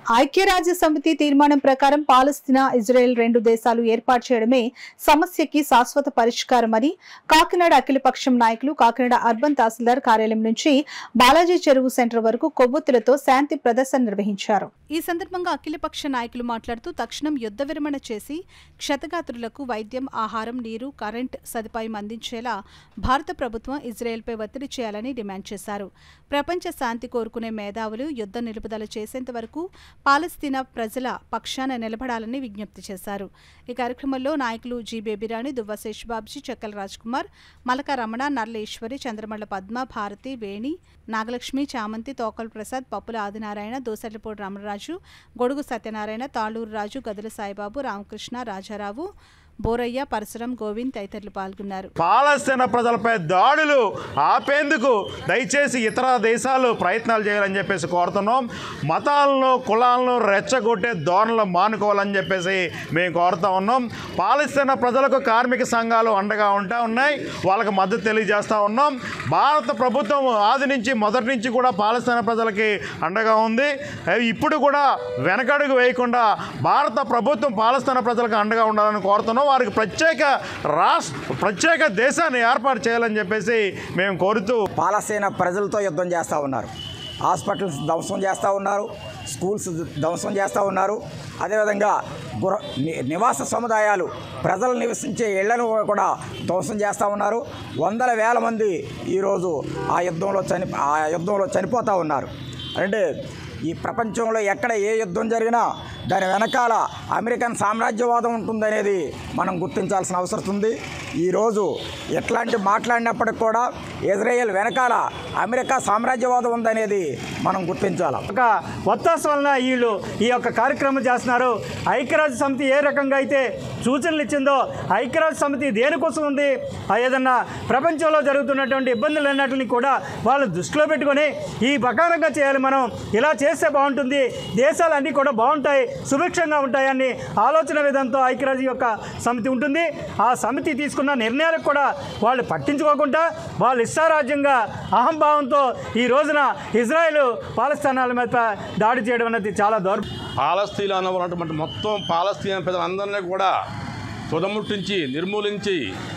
ఐక్యరాజ్య సమితి తీర్మానం ప్రకారం పాలస్తీనా ఇజ్రాయెల్ రెండు దేశాలు ఏర్పాటు చేయడమే సమస్యకి శాశ్వత పరిష్కారమని కాకినాడ అఖిలపక్షం నాయకులు కాకినాడ అర్బన్ తహసీల్దార్ కార్యాలయం నుంచి బాలాజీ చెరువు సెంటర్ వరకు కొవ్వొత్తులతో శాంతి ప్రదర్శన నిర్వహించారు ఈ సందర్భంగా అఖిలపక్ష నాయకులు మాట్లాడుతూ తక్షణం యుద్ధ విరమణ చేసి క్షతగాత్రులకు వైద్యం ఆహారం నీరు కరెంట్ సదుపాయం అందించేలా భారత ప్రభుత్వం ఇజ్రాయెల్పై ఒత్తిడి చేయాలని డిమాండ్ చేశారు ప్రపంచ శాంతి కోరుకునే మేధావులు యుద్ధ నిలుపుదల చేసేంత వరకు పాలస్తీనా ప్రజల పక్షాన నిలబడాలని విజ్ఞప్తి చేశారు ఈ కార్యక్రమంలో నాయకులు జి బేబిరాణి దువ్వ శేషబాబుజీ చెక్కల రాజ్ కుమార్ మలక రమణ నర్లేశ్వరి చంద్రమల్ల పద్మ భారతి వేణి నాగలక్ష్మి చామంతి తోకల్ ప్రసాద్ పప్పుల ఆదినారాయణ దోసెట్లపూడి రామరాజు గొడుగు సత్యనారాయణ తాళూరు రాజు గదుల సాయిబాబు రామకృష్ణ రాజారావు బోరయ్య పరశురం గోవింద్ తదితరులు పాల్గొన్నారు పాలస్తీనా ప్రజలపై దాడులు ఆపేందుకు దయచేసి ఇతర దేశాలు ప్రయత్నాలు చేయాలని చెప్పేసి కోరుతున్నాం మతాలను కులాలను రెచ్చగొట్టే ధోరణులు మానుకోవాలని చెప్పేసి మేము కోరుతా ఉన్నాం పాలస్తీనా ప్రజలకు కార్మిక సంఘాలు అండగా ఉంటా ఉన్నాయి వాళ్ళకి మద్దతు తెలియజేస్తూ ఉన్నాం భారత ప్రభుత్వం ఆది నుంచి మొదటి నుంచి కూడా పాలస్తీనా ప్రజలకి అండగా ఉంది ఇప్పుడు కూడా వెనకడుగు వేయకుండా భారత ప్రభుత్వం పాలస్తీనా ప్రజలకు అండగా ఉండాలని కోరుతున్నాం వారికి ప్రత్యేక రాష్ట్ర ప్రత్యేక దేశాన్ని ఏర్పాటు చేయాలని చెప్పేసి మేము కోరుతూ పాలస్తీనా ప్రజలతో యుద్ధం చేస్తూ ఉన్నారు హాస్పిటల్స్ ధ్వంసం చేస్తూ ఉన్నారు స్కూల్స్ ధ్వంసం చేస్తూ ఉన్నారు అదేవిధంగా గృహ ని- నివాస సముదాయాలు ప్రజలు నివసించే ఇళ్లను కూడా ధ్వంసం చేస్తూ ఉన్నారు వందల వేల మంది ఈరోజు ఆ యుద్ధంలో చని ఆ యుద్ధంలో చనిపోతూ ఉన్నారు అంటే ఈ ప్రపంచంలో ఎక్కడ ఏ యుద్ధం జరిగినా దాని వెనకాల అమెరికన్ సామ్రాజ్యవాదం ఉంటుందనేది మనం గుర్తించాల్సిన అవసరం ఉంది ఈరోజు ఎట్లాంటి మాట్లాడినప్పటికి కూడా ఇజ్రాయెల్ వెనకాల అమెరికా సామ్రాజ్యవాదం ఉందనేది మనం గుర్తించాలి ఒక ఒత్తాస వలన వీళ్ళు ఈ యొక్క కార్యక్రమం చేస్తున్నారు ఐక్యరాజ్య సమితి ఏ రకంగా అయితే సూచనలు ఇచ్చిందో ఐక్యరాజ్య సమితి దేనికోసం ఉంది ఆ ఏదన్నా ప్రపంచంలో జరుగుతున్నటువంటి ఇబ్బందులు అన్నిటిని కూడా వాళ్ళు దృష్టిలో పెట్టుకొని ఈ ప్రకారంగా చేయాలి మనం ఇలా చేస్తే బాగుంటుంది దేశాలు అన్నీ కూడా బాగుంటాయి సుభిక్షంగా ఉంటాయని ఆలోచన విధానంతో ఐక్యరాజ్య యొక్క సమితి ఉంటుంది ఆ సమితి తీసుకున్న నిర్ణయాలకు కూడా వాళ్ళు పట్టించుకోకుండా వాళ్ళు ఇష్టారాజ్యంగా అహంభావంతో ఈ రోజున ఇజ్రాయెల్ పాలస్తీనాల మీద దాడి చేయడం అనేది చాలా దౌర్ పాలస్తీన్ ఉన్నటువంటి మొత్తం పాలస్తీన ప్రజలందరినీ కూడా తుదముట్టించి నిర్మూలించి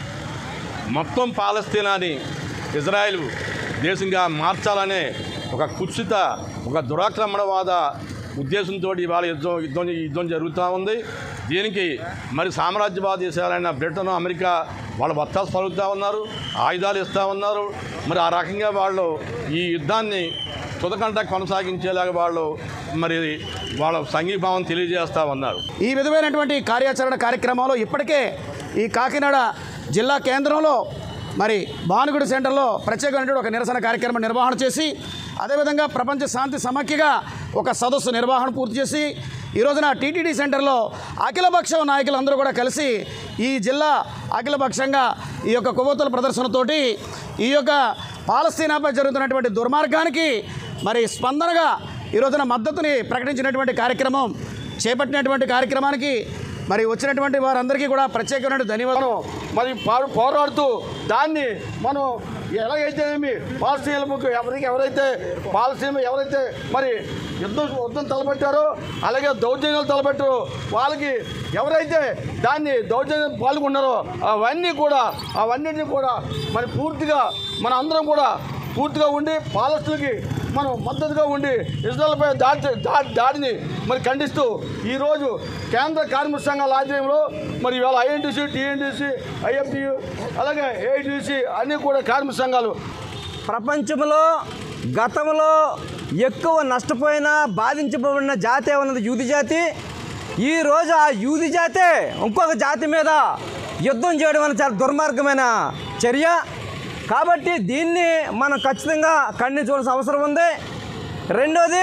మొత్తం పాలస్తీనాని ఇజ్రాయెల్ దేశంగా మార్చాలనే ఒక కుత్సిత ఒక దురాక్రమణవాద ఉద్దేశంతో ఇవాళ యుద్ధం యుద్ధం యుద్ధం జరుగుతూ ఉంది దీనికి మరి సామ్రాజ్యవాద దేశాలైన బ్రిటన్ అమెరికా వాళ్ళు వత్తాసు పలుకుతూ ఉన్నారు ఆయుధాలు ఇస్తూ ఉన్నారు మరి ఆ రకంగా వాళ్ళు ఈ యుద్ధాన్ని తుదకంట కొనసాగించేలాగా వాళ్ళు మరి వాళ్ళ సంఘీభావం తెలియజేస్తూ ఉన్నారు ఈ విధమైనటువంటి కార్యాచరణ కార్యక్రమంలో ఇప్పటికే ఈ కాకినాడ జిల్లా కేంద్రంలో మరి భానుగుడి సెంటర్లో ప్రత్యేకమైనటువంటి ఒక నిరసన కార్యక్రమం నిర్వహణ చేసి అదేవిధంగా ప్రపంచ శాంతి సమాఖ్యగా ఒక సదస్సు నిర్వహణ పూర్తి చేసి ఈ రోజున టీటీడీ సెంటర్లో అఖిలపక్షం నాయకులందరూ కూడా కలిసి ఈ జిల్లా అఖిలపక్షంగా ఈ యొక్క కొవ్వొత్తుల ప్రదర్శనతోటి ఈ యొక్క పాలస్తీనాపై జరుగుతున్నటువంటి దుర్మార్గానికి మరి స్పందనగా ఈ రోజున మద్దతుని ప్రకటించినటువంటి కార్యక్రమం చేపట్టినటువంటి కార్యక్రమానికి మరి వచ్చినటువంటి వారందరికీ కూడా ప్రత్యేకమైన ధన్యవాదాలు మరి పో- పోరాడుతూ దాన్ని మనం ఎలాగైతే ఏమి పాలస్తీన్లకు ఎవరికి ఎవరైతే పాలస్తీన్ ఎవరైతే మరి యుద్ధం యుద్ధం తలపెట్టారో అలాగే దౌర్జన్యాలు తలపెట్టారో వాళ్ళకి ఎవరైతే దాన్ని దౌర్జన్యం పాల్గొన్నారో అవన్నీ కూడా అవన్నిటిని కూడా మరి పూర్తిగా మన అందరం కూడా పూర్తిగా ఉండి పాలస్తులకి మనం మద్దతుగా ఉండి ఇజ్రాయల్పై దాడి దా- దాడిని మరి ఖండిస్తూ ఈరోజు కేంద్ర కార్మిక సంఘాల ఆధ్వర్యంలో మరి ఇవాళ ఐఎన్టీసీ టీఎన్టీసీ ఐఎఫ్టియు అలాగే ఏఐటీసీ అన్నీ కూడా కార్మిక సంఘాలు ప్రపంచంలో గతంలో ఎక్కువ నష్టపోయిన బాధించబడిన జాతి ఉన్నది యూది జాతి ఈరోజు ఆ యూది జాతే ఇంకొక జాతి మీద యుద్ధం చేయడం అనేది చాలా దుర్మార్గమైన చర్య కాబట్టి దీన్ని మనం ఖచ్చితంగా ఖండించవలసిన అవసరం ఉంది రెండోది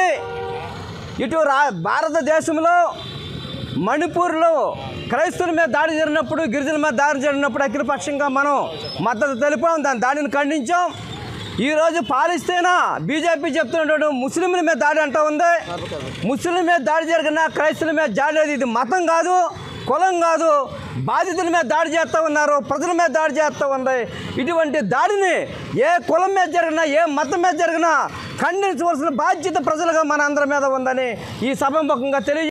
ఇటు రా భారతదేశంలో మణిపూర్లో క్రైస్తవుల మీద దాడి జరిగినప్పుడు గిరిజనుల మీద దాడి జరిగినప్పుడు అఖిలపక్షంగా మనం మద్దతు తెలిపాం దాని దాడిని ఖండించాం ఈరోజు పాలిస్తీనా బీజేపీ చెప్తున్నటువంటి ముస్లింల మీద దాడి అంటా ఉంది ముస్లింల మీద దాడి జరిగిన క్రైస్తవుల మీద దాడి లేదు ఇది మతం కాదు కులం కాదు బాధితుల మీద దాడి చేస్తూ ఉన్నారు ప్రజల మీద దాడి చేస్తూ ఉంది ఇటువంటి దాడిని ఏ కులం మీద జరిగినా ఏ మతం మీద జరిగినా ఖండించవలసిన బాధ్యత ప్రజలుగా మన అందరి మీద ఉందని ఈ సభాముఖంగా తెలియ